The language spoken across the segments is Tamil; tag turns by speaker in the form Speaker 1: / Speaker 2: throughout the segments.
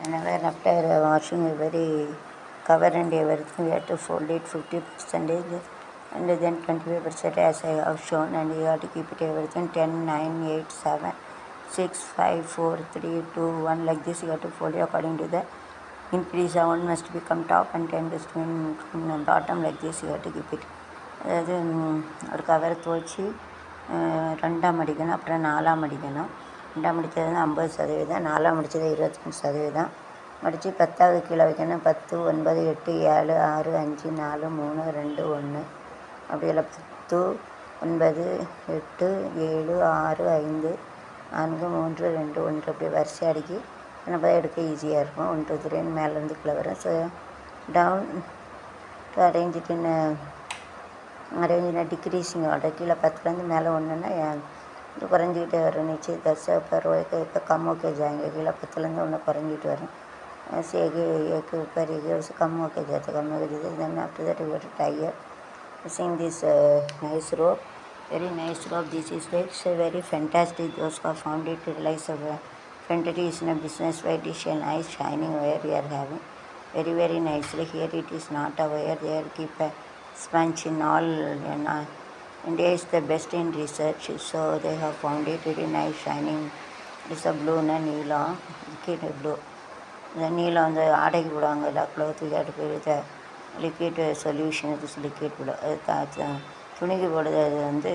Speaker 1: whenever after washing every cover and everything we have to fold it 50 percentage and then 25 percent as I have shown and you have to keep it everything 10 9 8 7 6 5 4 3 2 1 like this you have to fold it according to the increase uh, one must become top and 10 must become bottom like this you have to keep it அதாவது ம், ஒரு கவரை துவச்சி ரெண்டாம் மடிக்கணும் அப்புறம் நாலாம் மடிக்கணும் ரெண்டாம் மடித்தது வந்து ஐம்பது சதவீதம் நாலாம் மடித்தது இருபத்தஞ்சி சதவீதம் மடித்து பத்தாவது கீழே வைக்கணும் பத்து ஒன்பது எட்டு ஏழு ஆறு அஞ்சு நாலு மூணு ரெண்டு ஒன்று அப்படி இல்லை பத்து ஒன்பது எட்டு ஏழு ஆறு ஐந்து நான்கு மூன்று ரெண்டு ஒன்று அப்படி வரிசை அடுக்கி நம்ம தான் எடுக்க ஈஸியாக இருக்கும் ஒன் டூ த்ரீன்னு மேலேருந்து கீழே வரும் so down to arrange it in அரேஞ்சின டிக்ரீஸிங் ஆர்டர் கீழே பத்துலேருந்து மேலே ஒன்றுன்னா இது குறைஞ்சிக்கிட்டே வரும் நிச்சயம் தஸ் पर एक एक कम होके जाएंगे கீழே பத்துலேருந்து ஒன்று குறைஞ்சிட்டு வரும் ऐसे एक एक ऊपर एक उससे कम होके जाते कम होके जाते then after that we have to tie up seeing this uh, nice rope very nice rope this is very it's a very fantastic those who have found it realize of uh, fantasy is in a business where it is a nice shining wire we are having very very nicely here it is not a wire there keep a sponge in all you know India is the best in research so they have found it very nice shining it's a blue na நீலம் liquid blue இந்த நீலம் வந்து ஆடைக்கு போடுவாங்கல்ல க்ளோத்துக்கு அது பேர் லிக்விட் சொல்யூஷன் இது லிக்விட் போட அது த- த- துணிக்கு போடுறது அது வந்து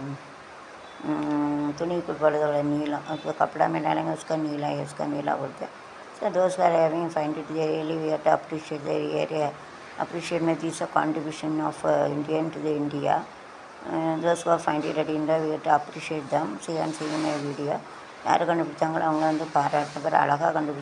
Speaker 1: हम्म, तुनी को पड़े वाला नीला तो कपड़ा में डालेंगे उसका नीला है उसका नीला बोलते हैं so those who are having find it they really we have to appreciate their area appreciate my this a contribution of uh, Indian to the India uh, those who are find it at India we have to appreciate them see and see my video யார் கண்டுபிடிச்சாங்களோ அவங்க வந்து பாராட்டு அழகாக கண்டுபிடிச்சாங்க